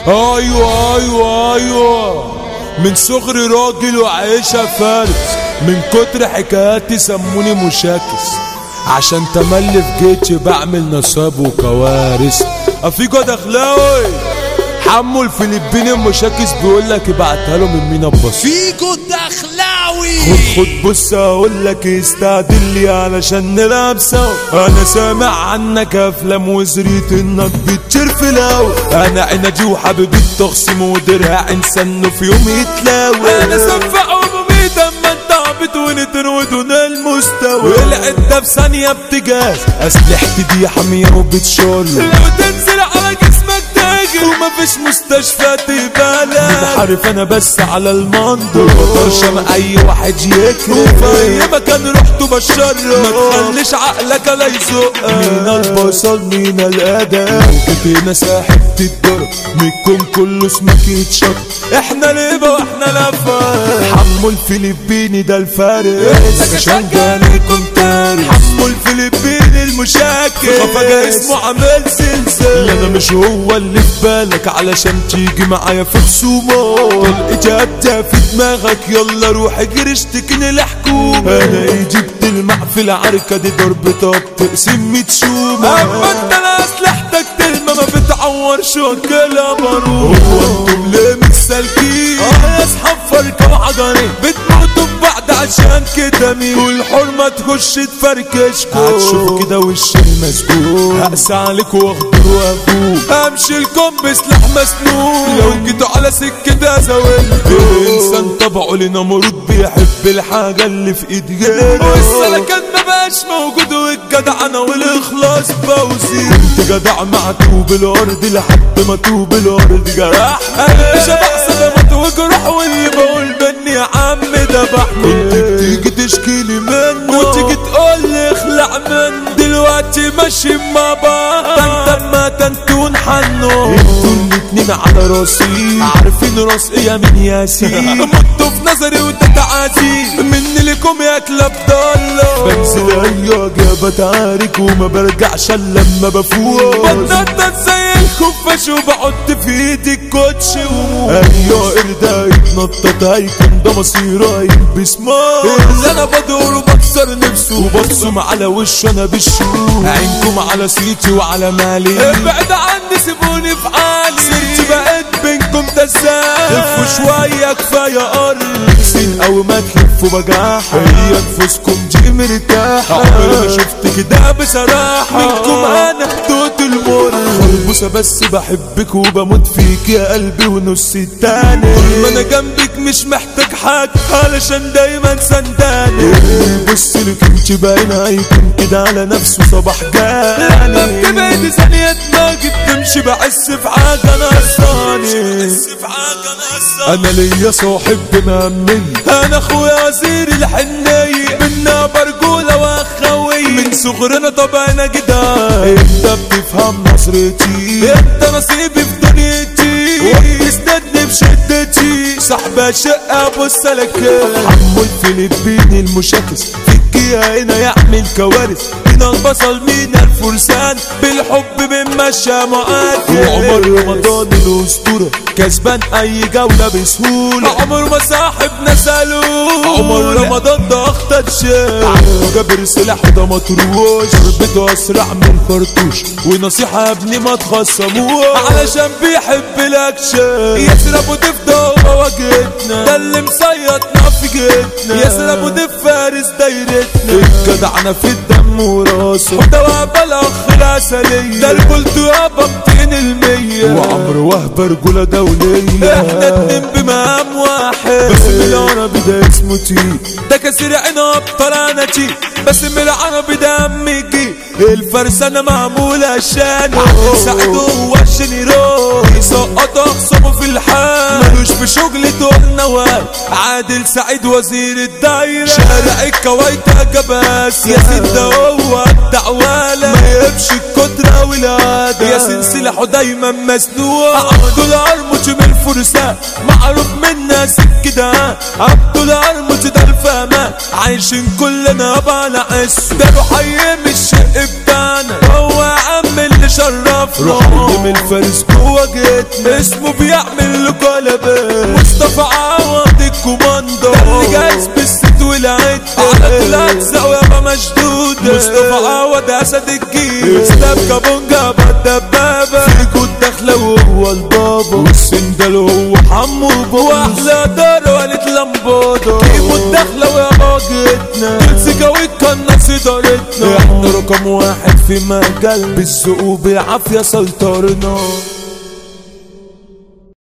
ايوه ايوه ايوه من صغري راجل وعايشة فارس من كتر حكاياتي سموني مشاكس عشان تملي في جيتي بعمل نصاب وكوارث افيجو دخلاوي حمو الفلبيني المشاكس بيقول لك ابعتها له من مينا بص فيجو الدخلاوي خد خد بص اقول لك استعدل لي علشان نلعب سوا انا سامع عنك افلام وزريت انك بتشير في الاول انا عنادي وحبيبي التخصيم ودرع انسان في يوم يتلاوى انا سفاح ومميت اما انت عبيط ونتن ودون المستوى والعدة في ثانية بتجاز اسلحتي دي حامية وبتشول لو تنزل على جسمك تاجر ومفيش مستشفى تبالة منحرف انا بس على المنظر مقدرش انا اي واحد يكره وفي اي مكان رحت بشر ما تخليش عقلك لا يزق مين البصل مين الاداء هنا ساحب تتضرب من الكون كله اسمك يتشط احنا ليبا واحنا لفا حمو الفلبيني ده الفارس عشان جانيكم تاني حمو الفلبيني المشاكل فجأة اسمه عامل سلسلة انا مش هو اللي في بالك علشان تيجي معايا في خصومه الاجابة في دماغك يلا روح اجري اشتكني الحكومة انا ايه جبت المع في العركة دي ضرب طب تقسم ميت شومة اما انت لا اسلحتك تلمة ما بتعورش وكلها بارود هو انتم ليه مش سالكين اه اصحاب فرقة وعضلين بتموتوا ببعض عشان كده مين والحرمة تخش تفركشكوا هتشوفوا كده وش المسجون هقسى عليك واخبر وافوق امشي لكم بسلاح مسنون لو جيتوا على سكة ازاول الانسان طبعه لنمرود بيحب الحاجة اللي في ايد غيره والسلكان ما بقاش موجود والجدعنة والاخلاص بوزي انت جدع مع طوب الارض لحد ما طوب الارض جرح انا شبع صدمات وجروح واللي بقول مني يا عم دبحني انت بتيجي تشكيلي منه وتيجي تقول لي اخلع منه دلوقتي ماشي مع بعض انت ما تنتون حنو انتوا الاتنين على راسي عارفين راس ايه من ياسين متوا في نظري وتتعازي مني لكم يا كلاب ضالة بنزل اي اجابة تعارك وما برجعش الا لما بفوق بتنطط زي الخفاش وبحط في ايدي الكوتش ايوه قرد يتنطط هيكون ده مصيره هيلبس مار اللي انا بدور وبكسر نفسه وبصم على وشه انا بالشوق عينكم على سيتي وعلى مالي ابعد عني سيبوني في حالي سيرتي بقت بينكم تزال لفوا شوية كفاية ارض سين او ما تلفوا بجاحة هي نفوسكم دي مرتاحة عمري ما شفت كده بصراحة منكم انا دوت المر خربوسة بس بحبك وبموت فيك يا قلبي ونص التاني طول ما انا جنبك مش محتاج حاجة علشان دايما سنداني بص لك انت باين هيكون كده على نفسه صباح جاني لما بتبعد ثانية دماغي بتمشي بحس في حاجة ناقصاني انا ليا صاحب بمأمني انا اخويا وزير الحنية منا برجولة واخوي من صغرنا طب انا كده انت بتفهم نظرتي انت نصيبي في دنيتي وبتسندني بشدتي صاحبة شقة بص لك حمو الفلبيني المشاكس فيك هنا يعمل كوارث هنا البصل مين الفرسان بالحب بنمشى معاك وعمر رمضان الاسطورة كسبان اي جولة بسهولة عمر ما صاحبنا سالوه عمر رمضان ده اخطر شيء جابر سلاح ده مطروش ضربته اسرع من الخرطوش ونصيحة يا ابني ما تخصموش علشان بيحب الاكشن ياسر ابو ضيف ده هو واجهتنا ده اللي مصيطنا في جيتنا ياسر ابو ضيف فارس دايرتنا الجدعنا في الدم وراسه وده وهبة الاخ العسلية ده البلد يابا 200 المية وعمر وهب رجولة دولية احنا اتنين بمقام واحد بس من العربي ده اسمه تي ده كسر عنا ابطال انا تي بس من العربي ده اميجي الفرسانة معمولة عشانه سعد هو الشنيرو يسقط اخصمه في الحال ملوش في شغل دول نوال عادل سعيد وزير الدايرة شارع الكويت جباس ياسين ده هو الدعوالة ما يهبش الكترة والعادة ياسين سلاحه دايما مسنوع عبد العرمج من الفرسان معروف من ناس كده عبد العرمج ده الفهمان عايشين كلنا على عز ده رحيم الشق بتاعنا هو يا عم اللي شرفنا شرفنا روح من الفارس جوه جيتنا اسمه بيعمل له قلبات مصطفى عوض الكوماندو ده اللي جايز بالست والعد على كل اجزاء ويابا مشدودة مصطفى عوض اسد الجيل اسلام كابونجا بالدبابة فيكو الدخلة وهو البابا والسندل هو حمو بابا واحلى دار ولد لمبودا كيمو الدخلة ويابا جيتنا السكاوي كان ناس ادارتنا احنا رقم واحد في مجال بالذوق وبالعافية سيطرنا